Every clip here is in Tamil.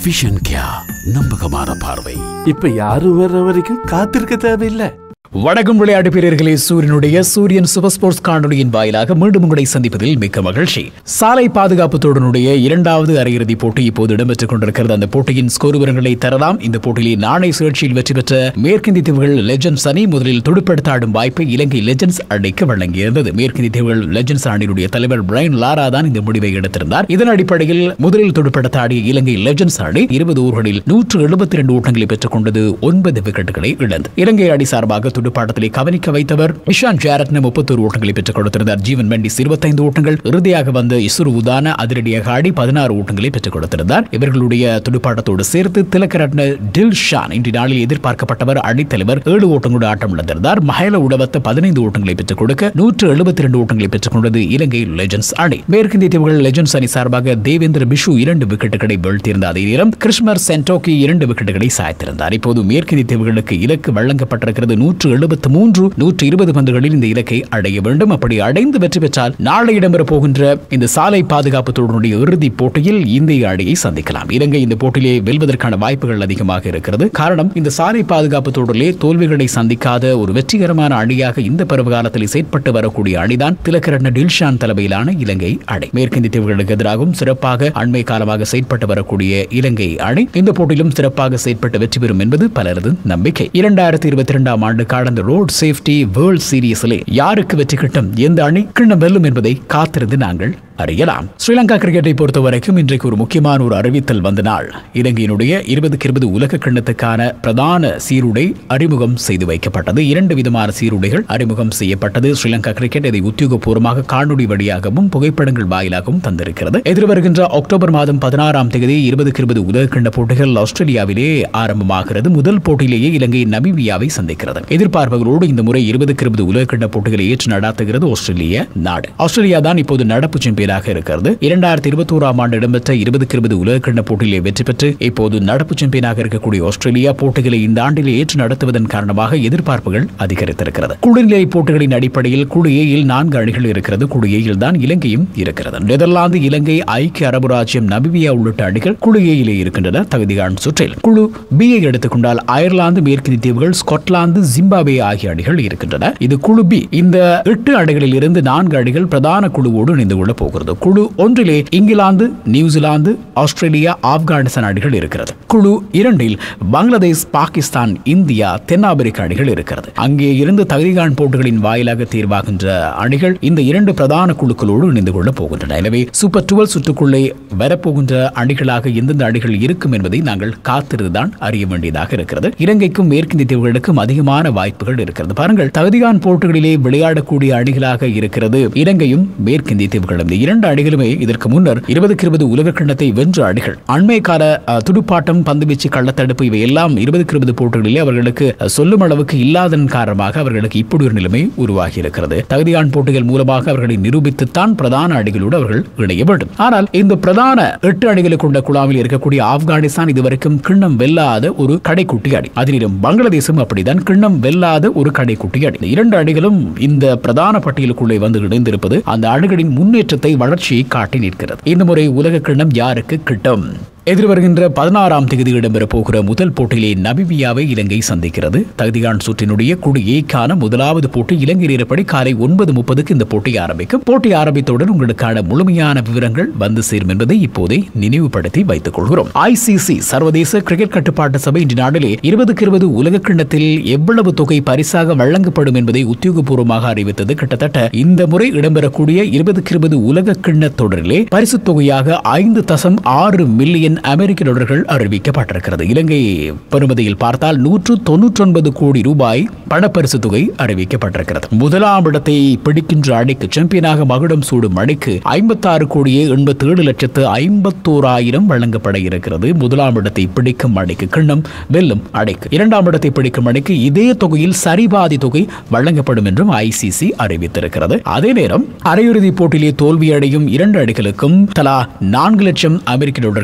விஷன் கியா நம்பகமான பார்வை இப்ப யாரும் வர்ற வரைக்கும் காத்திருக்க தேவையில்லை வணக்கம் விளையாட்டு வீரர்களே சூரியனுடைய சூரியன் சூப்பர் ஸ்போர்ட்ஸ் காணொலியின் வாயிலாக மீண்டும் உங்களை சந்திப்பதில் மிக்க மகிழ்ச்சி சாலை பாதுகாப்பு தொடருடைய இரண்டாவது அரையிறுதி போட்டி இப்போது இடம்பெற்றுக் கொண்டிருக்கிறது அந்த போட்டியின் ஸ்கோர் விவரங்களை தரலாம் இந்த போட்டியில் நாணய சுழற்சியில் வெற்றி பெற்ற மேற்கிந்திய தீவுகள் லெஜண்ட்ஸ் அணி முதலில் துடுப்படுத்த ஆடும் வாய்ப்பை இலங்கை லெஜண்ட்ஸ் அணிக்கு வழங்கியிருந்தது மேற்கிந்திய தீவுகள் லெஜண்ட்ஸ் அணியினுடைய தலைவர் பிரைன் லாரா தான் இந்த முடிவை எடுத்திருந்தார் இதன் அடிப்படையில் முதலில் துடுப்படுத்த ஆடிய இலங்கை லெஜண்ட்ஸ் அணி இருபது ஓவர்களில் நூற்று எழுபத்தி இரண்டு ஓட்டங்களை பெற்றுக் கொண்டது ஒன்பது விக்கெட்டுகளை இழந்து இலங்கை அணி சார்பாக துடுப்பாட்டத்திலே கவனிக்க வைத்தவர் இஷான் ஜாரத்ன முப்பத்தொரு ஓட்டங்களை பெற்றுக் கொடுத்திருந்தார் ஜீவன் மெண்டிஸ் இருபத்தைந்து ஓட்டங்கள் இறுதியாக வந்த இசுரு உதான அதிரடியாக ஆடி பதினாறு ஓட்டங்களை பெற்றுக் கொடுத்திருந்தார் இவர்களுடைய துடுப்பாட்டத்தோடு சேர்த்து திலக்கரட்ன டில் ஷான் இன்று நாளில் எதிர்பார்க்கப்பட்டவர் அணித்தலைவர் ஏழு ஓட்டங்களோடு ஆட்டம் இழந்திருந்தார் மஹேல உடவத்த பதினைந்து ஓட்டங்களை பெற்றுக் கொடுக்க நூற்று எழுபத்தி இரண்டு ஓட்டங்களை பெற்றுக் கொண்டது இலங்கை லெஜண்ட்ஸ் அணி மேற்கிந்திய தீவுகள் லெஜண்ட்ஸ் அணி சார்பாக தேவேந்திர பிஷு இரண்டு விக்கெட்டுகளை வீழ்த்தியிருந்த அதே நேரம் கிருஷ்ணர் சென்டோக்கி இரண்டு விக்கெட்டுகளை சாய்த்திருந்தார் இப்போது மேற்கிந்திய தீவுகளுக்கு இலக்கு வழங்கப்பட்டிருக்கிறது நூற்று எழுபத்து மூன்று நூற்று இருபது பந்துகளில் இந்த இலக்கை அடைய வேண்டும் அப்படி அடைந்து வெற்றி பெற்றால் நாளை இடம்பெற போகின்ற இந்த சாலை பாதுகாப்பு தொடருடைய இறுதிப் போட்டியில் இந்திய அணியை சந்திக்கலாம் இலங்கை இந்த போட்டியிலே வெல்வதற்கான வாய்ப்புகள் அதிகமாக இருக்கிறது காரணம் இந்த சாலை பாதுகாப்பு தொடரிலே தோல்விகளை சந்திக்காத ஒரு வெற்றிகரமான அணியாக இந்த பருவகாலத்தில் செயற்பட்டு வரக்கூடிய அணிதான் திலக்கரண்ண டில்ஷான் தலைமையிலான இலங்கை அணி மேற்கிந்திய தீவுகளுக்கு எதிராகவும் சிறப்பாக அண்மை காலமாக செயற்பட்டு வரக்கூடிய இலங்கை அணி இந்த போட்டியிலும் சிறப்பாக செயற்பட்டு வெற்றி பெறும் என்பது பலரது நம்பிக்கை இரண்டாயிரத்தி இருபத்தி இரண்டாம் ஆண்டு கடந்த ரோட் சேஃப்டி வேர்ல்ட் சீரீஸிலே யாருக்கு வெற்றி கிட்டும் எந்த அணி கிண்ணம் வெல்லும் என்பதை காத்திருந்து நாங்கள் அறியலாம் ஸ்ரீலங்கா கிரிக்கெட்டை பொறுத்த வரைக்கும் இன்றைக்கு ஒரு முக்கியமான ஒரு அறிவித்தல் வந்த நாள் இலங்கையினுடைய இருபதுக்கு இருபது உலக கிண்ணத்துக்கான பிரதான சீருடை அறிமுகம் செய்து வைக்கப்பட்டது இரண்டு விதமான சீருடைகள் அறிமுகம் செய்யப்பட்டது ஸ்ரீலங்கா கிரிக்கெட் இதை உத்தியோகபூர்வமாக காணொலி வழியாகவும் புகைப்படங்கள் வாயிலாகவும் தந்திருக்கிறது எதிர்வருகின்ற அக்டோபர் மாதம் பதினாறாம் தேதி இருபதுக்கு இருபது உலக கிண்ண போட்டிகள் ஆஸ்திரேலியாவிலே ஆரம்பமாகிறது முதல் போட்டியிலேயே இலங்கை நமீபியாவை சந்திக்கிறது எதிர்பார்ப்புகளோடு இந்த முறை இருபதுக்கு இருபது உலக கிண்ண போட்டிகளை ஏற்று நடாத்துகிறது ஆஸ்திரேலிய நாடு ஆஸ்திரேலியா தான் இப்போது நடப்பு சாம்பியனாக இருக்கிறது இரண்டாயிரத்தி இருபத்தி ஓராம் ஆண்டு இடம்பெற்ற இருபதுக்கு இருபது உலக கிண்ண போட்டியிலே வெற்றி பெற்று இப்போது நடப்பு சாம்பியனாக இருக்கக்கூடிய ஆஸ்திரேலியா போட்டிகளை இந்த ஆண்டிலே ஏற்று நடத்துவதன் காரணமாக எதிர்பார்ப்புகள் அதிகரித்திருக்கிறது குழுநிலை போட்டிகளின் அடிப்படையில் குழு ஏயில் நான்கு அணிகள் இருக்கிறது குழு ஏயில் தான் இலங்கையும் இருக்கிறது நெதர்லாந்து இலங்கை ஐக்கிய அரபு ராஜ்யம் நபிபியா உள்ளிட்ட அணிகள் குழு ஏயிலே இருக்கின்றன தகுதிகான் சுற்றில் குழு பி ஐ எடுத்துக்கொண்டால் அயர்லாந்து மேற்கிந்திய தீவுகள் ஸ்காட்லாந்து ஜிம்பாப்வே ஆகிய அணிகள் இருக்கின்றன இது குழு பி இந்த எட்டு அணிகளில் இருந்து நான்கு அணிகள் பிரதான குழுவோடு இணைந்து கொள்ளப் போகிறது குழு ஒன்றிலே இங்கிலாந்து நியூசிலாந்து ஆஸ்திரேலியா ஆப்கானிஸ்தான் அணிகள் இருக்கிறது குழு இரண்டில் பங்களாதேஷ் பாகிஸ்தான் இந்தியா தென்னாப்பிரிக்க அணிகள் இருக்கிறது அங்கே இருந்து தகுதிகான் போட்டிகளின் வாயிலாக தேர்வாகின்ற அணிகள் இந்த இரண்டு பிரதான குழுக்களோடு இணைந்து கொள்ளப் போகின்றன எனவே சூப்பர் டுவெல் சுற்றுக்குள்ளே வரப்போகின்ற அணிகளாக எந்தெந்த அணிகள் இருக்கும் என்பதை நாங்கள் காத்திருந்துதான் அறிய வேண்டியதாக இருக்கிறது இலங்கைக்கும் மேற்கிந்திய தீவுகளுக்கும் அதிகமான வாய்ப்புகள் இருக்கிறது பாருங்கள் தகுதிகான் போட்டிகளிலே விளையாடக்கூடிய அணிகளாக இருக்கிறது இலங்கையும் மேற்கிந்திய தீவுகளும் இந்த இரண்டு அணிகளுமே இதற்கு முன்னர் இருபதுக்கு இருபது உலக கிண்ணத்தை வென்ற அணிகள் அண்மை கால அஹ், துடுப்பாட்டம் பந்துவீச்சு கள்ளத்தடுப்பு இவை எல்லாம் இருபதுக்கு இருபது போட்டிகளிலே அவர்களுக்கு அஹ், சொல்லும் அளவுக்கு இல்லாதன் காரணமாக அவர்களுக்கு இப்படி ஒரு நிலைமை உருவாகி இருக்கிறது தகுதியான் போட்டிகள் மூலமாக அவர்களை நிரூபித்துத்தான் பிரதான அணிகளோடு அவர்கள் இணைய வேண்டும் ஆனால் இந்த பிரதான எட்டு அணிகளை கொண்ட குழாமில் இருக்கக்கூடிய ஆப்கானிஸ்தான் இதுவரைக்கும் கிண்ணம் வெல்லாத ஒரு கடைக்குட்டி அணி அதிலும் பங்களாதேசம் அப்படிதான் கிண்ணம் வெல்லாத ஒரு கடைக்குட்டி அணி இந்த இரண்டு அணிகளும் இந்த பிரதான பட்டியலுக்குள்ளே வந்து இணைந்திருப்பது அந்த அணிகளின் முன்னேற்றத்தை வளர்ச்சியை காட்டி நிற்கிறது இந்த முறை உலக கிண்ணம் யாருக்கு கிட்டும் எதிர்வருகின்ற பதினாறாம் தேதி இடம்பெற போகிற முதல் போட்டியிலே நபிபியாவை இலங்கை சந்திக்கிறது தகுதிகான் சுற்றினுடைய குழு ஏக்கான முதலாவது போட்டி இலங்கை நேரப்படி காலை ஒன்பது முப்பதுக்கு இந்த போட்டி ஆரம்பிக்கும் போட்டி ஆரம்பித்தவுடன் உங்களுக்கான முழுமையான விவரங்கள் வந்து சேரும் என்பதை இப்போதே நினைவுபடுத்தி வைத்துக் கொள்கிறோம் ஐசிசி சர்வதேச கிரிக்கெட் கட்டுப்பாட்டு சபை இன்று நாளிலே இருபதுக்கு இருபது உலக கிண்ணத்தில் எவ்வளவு தொகை பரிசாக வழங்கப்படும் என்பதை உத்தியோகபூர்வமாக அறிவித்தது கிட்டத்தட்ட இந்த முறை இடம்பெறக்கூடிய இருபதுக்கு இருபது உலக கிண்ண தொடரிலே பரிசு தொகையாக ஐந்து தசம் ஆறு மில்லியன் அமெரிக்க டாலர்கள் அறிவிக்கப்பட்டிருக்கிறது இலங்கை பெறுமதியில் பார்த்தால் நூற்று தொன்னூற்றி ஒன்பது கோடி ரூபாய் பணப்பரிசு தொகை அறிவிக்கப்பட்டிருக்கிறது முதலாம் இடத்தை பிடிக்கின்ற அணிக்கு சாம்பியனாக மகுடம் சூடும் அணிக்கு ஐம்பத்தாறு கோடியே எண்பத்தி ஏழு லட்சத்து ஐம்பத்தோராயிரம் வழங்கப்பட இருக்கிறது முதலாம் இடத்தை பிடிக்கும் அணிக்கு கிண்ணம் வெல்லும் அணிக்கு இரண்டாம் இடத்தை பிடிக்கும் அணிக்கு இதே தொகையில் சரிபாதி தொகை வழங்கப்படும் என்றும் ஐசிசி அறிவித்திருக்கிறது அதே நேரம் அரையிறுதிப் போட்டியிலே தோல்வியடையும் இரண்டு அணிகளுக்கும் தலா நான்கு லட்சம் அமெரிக்க டாலர்கள் அதாவது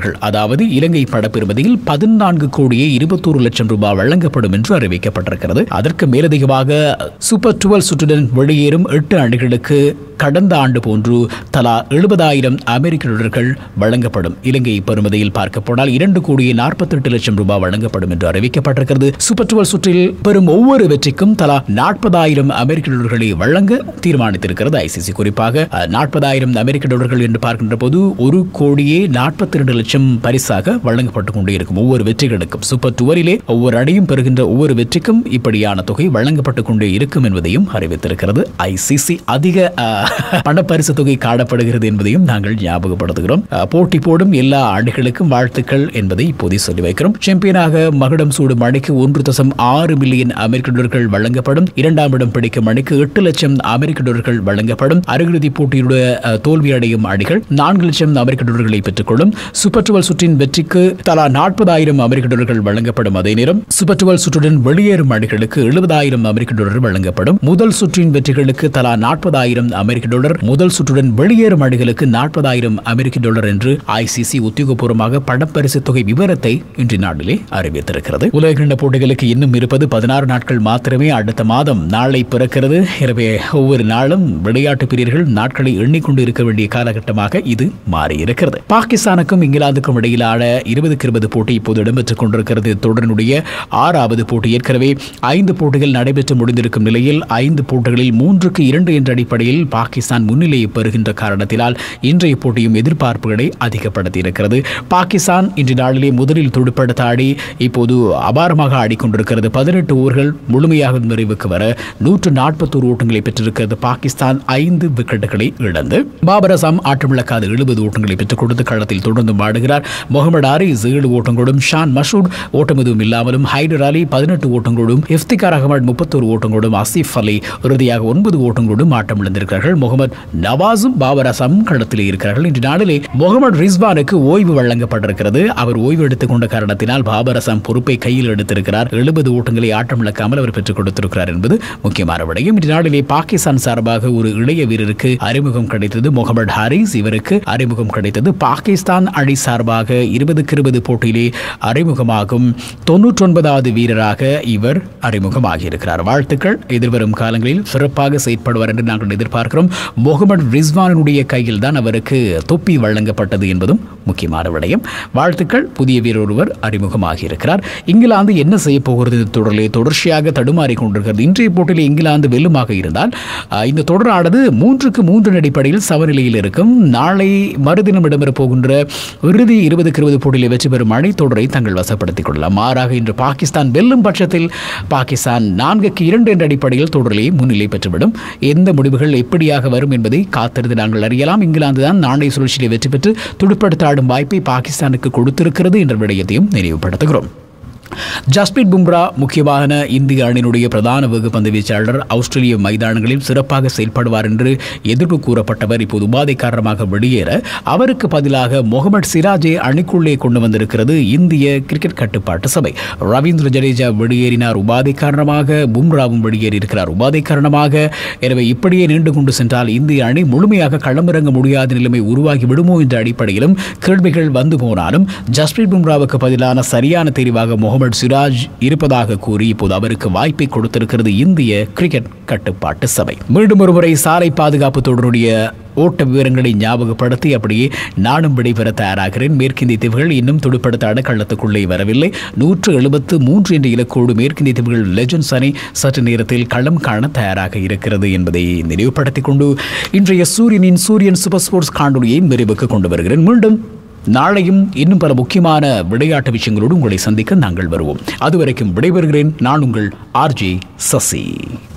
அதாவது இலங்கை படப்பெறுமதியில் பதினான்கு கோடியே இருபத்தோரு லட்சம் ரூபாய் வழங்கப்படும் என்று அறிவிக்கப்பட்டிருக்கிறது அதற்கு மேலதிகமாக சூப்பர் டுவெல் சுற்றுடன் வெளியேறும் எட்டு அணிகளுக்கு கடந்த ஆண்டு போன்று தலா எழுபதாயிரம் அமெரிக்க டாலர்கள் வழங்கப்படும் இலங்கை பெறுமதியில் பார்க்கப்போனால் இரண்டு கோடியே நாற்பத்தெட்டு லட்சம் ரூபாய் வழங்கப்படும் என்று அறிவிக்கப்பட்டிருக்கிறது சூப்பர் டுவெல் சுற்றில் பெறும் ஒவ்வொரு வெற்றிக்கும் தலா நாற்பதாயிரம் அமெரிக்க டாலர்களை வழங்க தீர்மானித்திருக்கிறது ஐசிசி குறிப்பாக நாற்பதாயிரம் அமெரிக்க டாலர்கள் என்று பார்க்கின்ற போது ஒரு கோடியே நாற்பத்தி இரண்டு லட்சம் பரிசாக வழங்கப்பட்டுக் கொண்டே இருக்கும் ஒவ்வொரு வெற்றிகளுக்கும் சூப்பர் டுவரிலே ஒவ்வொரு அடியும் பெறுகின்ற ஒவ்வொரு வெற்றிக்கும் இப்படியான தொகை வழங்கப்பட்டுக் கொண்டே இருக்கும் என்பதையும் அறிவித்திருக்கிறது ஐசிசி அதிக அஹ், பணப்பரிசு தொகை காணப்படுகிறது என்பதையும் நாங்கள் ஞாபகப்படுத்துகிறோம் அஹ், போட்டி போடும் எல்லா அணிகளுக்கும் வாழ்த்துக்கள் என்பதை இப்போதே சொல்லி வைக்கிறோம் சாம்பியனாக மகுடம் சூடும் அணிக்கு ஒன்று தசம் ஆறு மில்லியன் அமெரிக்க டாலர்கள் வழங்கப்படும் இரண்டாம் இடம் பிடிக்கும் அணிக்கு எட்டு லட்சம் அமெரிக்க டாலர்கள் வழங்கப்படும் அரையிறுதிப் போட்டியுடைய அஹ், தோல்வி அடையும் அணிகள் நான்கு லட்சம் அமெரிக்க டாலர்களை பெற்றுக்கொள்ளும் சூப்பர் டுவெல் சுற்றின் வெற்றிக்கு தலா நாற்பதாயிரம் அமெரிக்க டாலர்கள் வழங்கப்படும் அதே நேரம் சூப்பர் டுவெல் சுற்றுடன் வெளியேறும் அணிகளுக்கு எழுபதாயிரம் அமெரிக்க டாலர் வழங்கப்படும் முதல் சுற்றின் வெற்றிகளுக்கு தலா நாற்பதாயிரம் அமெரிக்க டாலர் முதல் சுற்றுடன் வெளியேறும் அணிகளுக்கு நாற்பதாயிரம் அமெரிக்க டாலர் என்று ஐசிசி உத்தியோகபூர்வமாக பணப்பரிசு தொகை விவரத்தை இன்று நாளிலே அறிவித்திருக்கிறது உலகிண்ட போட்டிகளுக்கு இன்னும் இருப்பது பதினாறு நாட்கள் மாத்திரமே அடுத்த மாதம் நாளை பிறக்கிறது எனவே ஒவ்வொரு நாளும் விளையாட்டு பிரியர்கள் நாட்களை எண்ணிக்கொண்டு இருக்க வேண்டிய காலகட்டமாக இது மாறியிருக்கிறது பாகிஸ்தானுக்கும் இங்கிலாந்துக்கும் இடையிலான இருபதுக்கு இருபது போட்டி இப்போது இடம்பெற்றுக் கொண்டிருக்கிறது தொடரினுடைய ஆறாவது போட்டி ஏற்கனவே ஐந்து போட்டிகள் நடைபெற்று முடிந்திருக்கும் நிலையில் ஐந்து போட்டிகளில் மூன்றுக்கு இரண்டு என்ற அடிப்படையில் பாகிஸ்தான் முன்னிலையை பெறுகின்ற காரணத்தினால் இன்றைய போட்டியும் எதிர்பார்ப்புகளை அதிகப்படுத்தி இருக்கிறது பாகிஸ்தான் இன்று நாளிலே முதலில் துடுப்படுத்த ஆடி இப்போது அபாரமாக ஆடிக்கொண்டிருக்கிறது பதினெட்டு ஓவர்கள் முழுமையாக நிறைவுக்கு வர நூற்று நாற்பத்தோரு ஓட்டங்களை பெற்றிருக்கிறது பாகிஸ்தான் ஐந்து விக்கெட்டுகளை இழந்து பாபர் அசாம் ஆட்டமிழக்காத எழுபது ஓட்டங்களை பெற்றுக் கொடுத்து களத்தில் தொடர்ந்து ஆடுகிறார் முகமது ஆரிஸ் ஏழு ஓட்டங்களோடும் ஷான் மஷூட் ஓட்டம் எதுவும் இல்லாமலும் ஹைடர் அலி பதினெட்டு ஓட்டங்களோடும் இஃப்திகார் அகமது முப்பத்தோரு ஓட்டங்களோடும் ஆசிஃப் அலி இறுதியாக ஒன்பது ஓட்டங்களோடும் ஆட்டம் இழந்திருக்கிறார்கள் முகமது நவாஸும் பாபர் அசாமும் களத்தில் இருக்கிறார்கள் இன்று நாளிலே முகமது ரிஸ்வானுக்கு ஓய்வு வழங்கப்பட்டிருக்கிறது அவர் ஓய்வு எடுத்துக் கொண்ட காரணத்தினால் பாபர் அசாம் பொறுப்பை கையில் எடுத்திருக்கிறார் எழுபது ஓட்டங்களை ஆட்டம் இழக்காமல் அவர் பெற்றுக் கொடுத்திருக்கிறார் என்பது முக்கியமான விடயம் இன்று நாளிலே பாகிஸ்தான் சார்பாக ஒரு இளைய வீரருக்கு அறிமுகம் கிடைத்தது முகமது ஹாரிஸ் இவருக்கு அறிமுகம் கிடைத்தது பாகிஸ்தான் அணி சார்பாக இருபதுக்கு இருபது போட்டியிலே அறிமுகமாகும் தொன்னூற்றி ஒன்பதாவது வீரராக இவர் அறிமுகமாகி இருக்கிறார் வாழ்த்துக்கள் எதிர்வரும் காலங்களில் சிறப்பாக செயற்படுவார் என்று நாங்கள் எதிர்பார்க்கிறோம் முகமது ரிஸ்வானுடைய கையில் தான் அவருக்கு தொப்பி வழங்கப்பட்டது என்பதும் முக்கியமான விடயம் வாழ்த்துக்கள் புதிய வீரர் ஒருவர் அறிமுகமாகி இருக்கிறார் இங்கிலாந்து என்ன செய்ய போகிறது இந்த தொடரிலே தொடர்ச்சியாக தடுமாறி கொண்டிருக்கிறது இன்றைய போட்டியில் இங்கிலாந்து வெல்லுமாக இருந்தால் அஹ், இந்த தொடரானது மூன்றுக்கு மூன்று அடிப்படையில் சமநிலையில் இருக்கும் நாளை மறுதினம் இடம்பெற போகின்ற இறுதி இருபதுக்கு இருபது போட்டியில் வெற்றி பெறும் அணி தொடரை தங்கள் வசப்படுத்திக் கொள்ளலாம் மாறாக இன்று பாகிஸ்தான் வெல்லும் பட்சத்தில் பாகிஸ்தான் நான்குக்கு இரண்டு என்ற அடிப்படையில் தொடரிலே முன்னிலை பெற்றுவிடும் எந்த முடிவுகள் எப்படியாக வரும் என்பதை காத்திருந்து நாங்கள் அறியலாம் இங்கிலாந்து தான் நாணய சுழற்சியிலே வெற்றி பெற்று துடுப்படுத்த ஆடும் வாய்ப்பை பாகிஸ்தானுக்கு கொடுத்திருக்கிறது என்ற விடயத்தையும் நினைவுபடுத்துகிறோம் ஜஸ்பிரித் பும்ரா முக்கியமான இந்திய அணியினுடைய பிரதான வெகுப்பந்து வீச்சாளர் ஆஸ்திரேலிய மைதானங்களில் சிறப்பாக செயல்படுவார் என்று எதிர்ப்பு கூறப்பட்டவர் இப்போது உபாதை காரணமாக வெளியேற அவருக்கு பதிலாக முகமது சிராஜை அணிக்குள்ளே கொண்டு வந்திருக்கிறது இந்திய கிரிக்கெட் கட்டுப்பாட்டு சபை ரவீந்திர ஜடேஜா வெளியேறினார் உபாதை காரணமாக பும்ராவும் வெளியேறியிருக்கிறார் உபாதை காரணமாக எனவே இப்படியே நீண்டு கொண்டு சென்றால் இந்திய அணி முழுமையாக களமிறங்க முடியாத நிலைமை உருவாகி விடுமோ என்ற அடிப்படையிலும் கேள்விகள் வந்து போனாலும் ஜஸ்பிரித் பும்ராவுக்கு பதிலான சரியான தெரிவாக முகமது சிராஜ் இருப்பதாக கூறி இப்போது அவருக்கு வாய்ப்பை கொடுத்திருக்கிறது இந்திய கிரிக்கெட் கட்டுப்பாட்டு சபை மீண்டும் ஒருமுறை சாலை பாதுகாப்பு தொடருடைய ஓட்ட விவரங்களை ஞாபகப்படுத்தி அப்படியே நானும் விடைபெற தயாராகிறேன் மேற்கிந்திய தீவுகள் இன்னும் துடுப்படுத்த அடக்களத்துக்குள்ளே வரவில்லை நூற்று எழுபத்து மூன்று என்ற இலக்கோடு மேற்கிந்திய தீவுகள் லெஜன்ஸ் அணி சற்று நேரத்தில் களம் காண தயாராக இருக்கிறது என்பதை நினைவுபடுத்திக் கொண்டு இன்றைய சூரியனின் சூரியன் சூப்பர் ஸ்போர்ட்ஸ் காணொலியை நிறைவுக்கு கொண்டு வருகிறேன் மீண்டும் நாளையும் இன்னும் பல முக்கியமான விளையாட்டு விஷயங்களோடு உங்களை சந்திக்க நாங்கள் வருவோம் அதுவரைக்கும் விடைபெறுகிறேன் நான் உங்கள் ஆர்ஜே சசி